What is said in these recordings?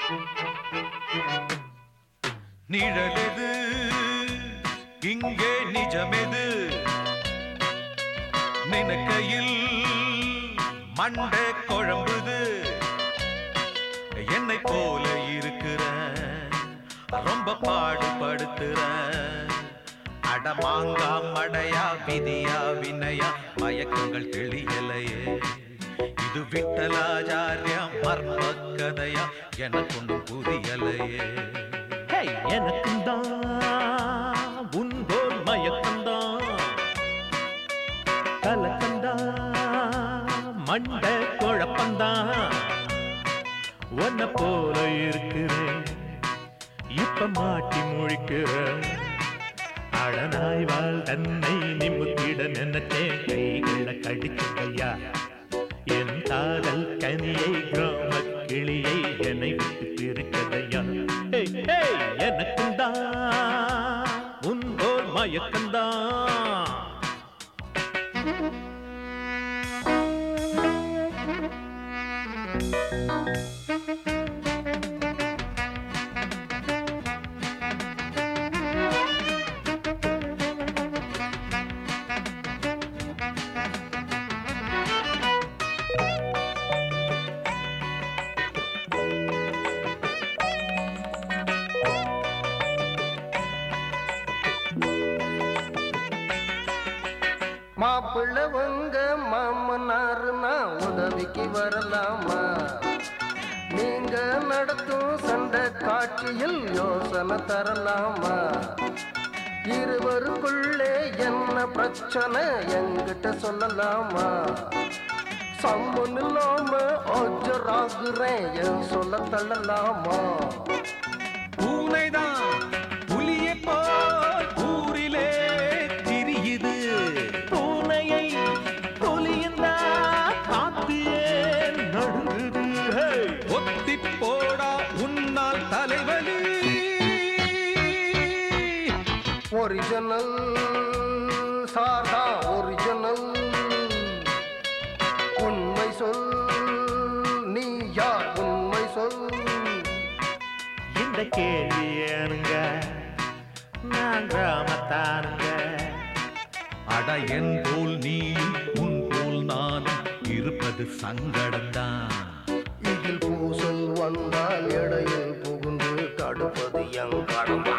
நிழலெது இங்கே நிஜமெது நினைக்கையில் மண்ட குழம்புது என்னை போல இருக்கிற ரொம்ப பாடுபடுத்துற அடமாங்கா மடையா விதியா வினையா மயக்கங்கள் தெளியலையே இது விட்டலாச்சாரியா மர்ம கதையா எனக்கு ஒன்றும் புரியலையே எனக்கும் தான் உன்போல் மயக்கம்தான் கலக்கந்தான் மண்ட குழப்பந்தான் உன்னை போல இருக்கிறேன் இப்ப மாட்டி முழிக்கிறேன் அழனாய் வாழ் தன்னை நிமித்திட நினைச்சேன் கைகளை கடிச்சுக்கையா என் காதல் கனியை கிராம கிளியை என்னை விட்டு பிரிக்கதையா ஏய், ஏய், எனக்கும் தான் உன் போல் மயக்கம்தான் மாப்பிள்ள உங்க மாமனாருனா உதவிக்கு வரலாமா நீங்க நடத்தும் சண்டை காட்சியில் யோசனை தரலாமா இருவருக்குள்ளே என்ன பிரச்சனை என்கிட்ட சொல்லலாமா சம்மன் இல்லாம ஆஜராகுறேன் என் சொல்ல தள்ளலாமா பூனைதான் புலியை போல் ஊரிலே திரியுது பூனையை புலியந்தா காத்து ஏன் நடுங்குது ஹே! ஒத்தி போடா உன்னால் தலைவலி ஒரிஜினல் சாதா ஒரிஜினல் உண்மை சொல் நீ யார் உண்மை சொல் இந்த கேள்வி ஏனுங்க நான் கிராமத்தானுங்க அட என் போல் நீயும் உன் போல் நானும் இருப்பது சங்கடம்தான் இதில் பூசல் வந்தால் இடையில் புகுந்து தடுப்பது என் கடமை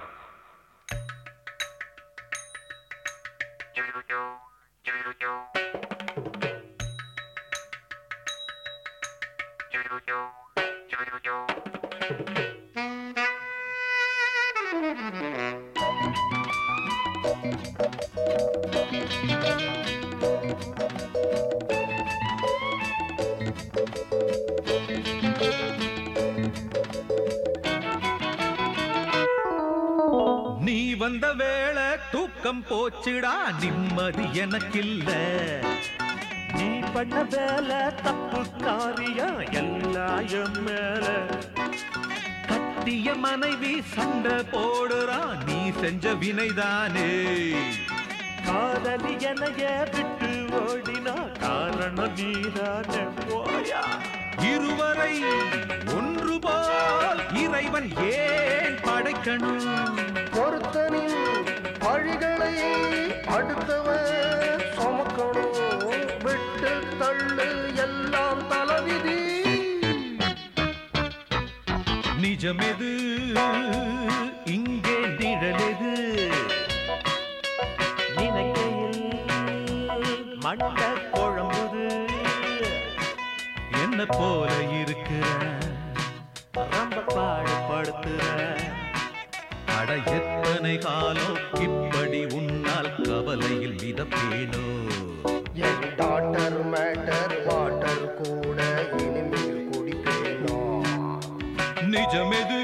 நீ வந்த வேளை தூக்கம் போச்சுடா நிம்மதி எனக்கில்ல நீ பண்ண வேலை தப்பு காரியம் எல்லாம் என் மேல கட்டிய மனைவி சண்டை போடுறா நீ செஞ்ச வினைதானே காதலி எனைய விட்டு ஓடினா காரணம் நீதானே போயா இருவரை ஒன்று போல் இறைவன் ஏன் படைக்கணும் பொருத்தனின் வழிகளை அடுத்தவன் சுமக்கணும் விட்டு தள்ளு எல்லாம் தலைவிதி நிஜமெது இங்கே நிழலெது நினைக்கையில் மண்ட குழம்புது என்ன போல இருக்கிற ரொம்ப பாடுபடுத்துற அட எத்தனை காலம் இப்படி உன்னால் கவலையில் மிதப்பேனோ என் டாட்டர் மேட்டர் வாட்டர் கூட இனிமேல் குடிப்பேனோ நிஜமெது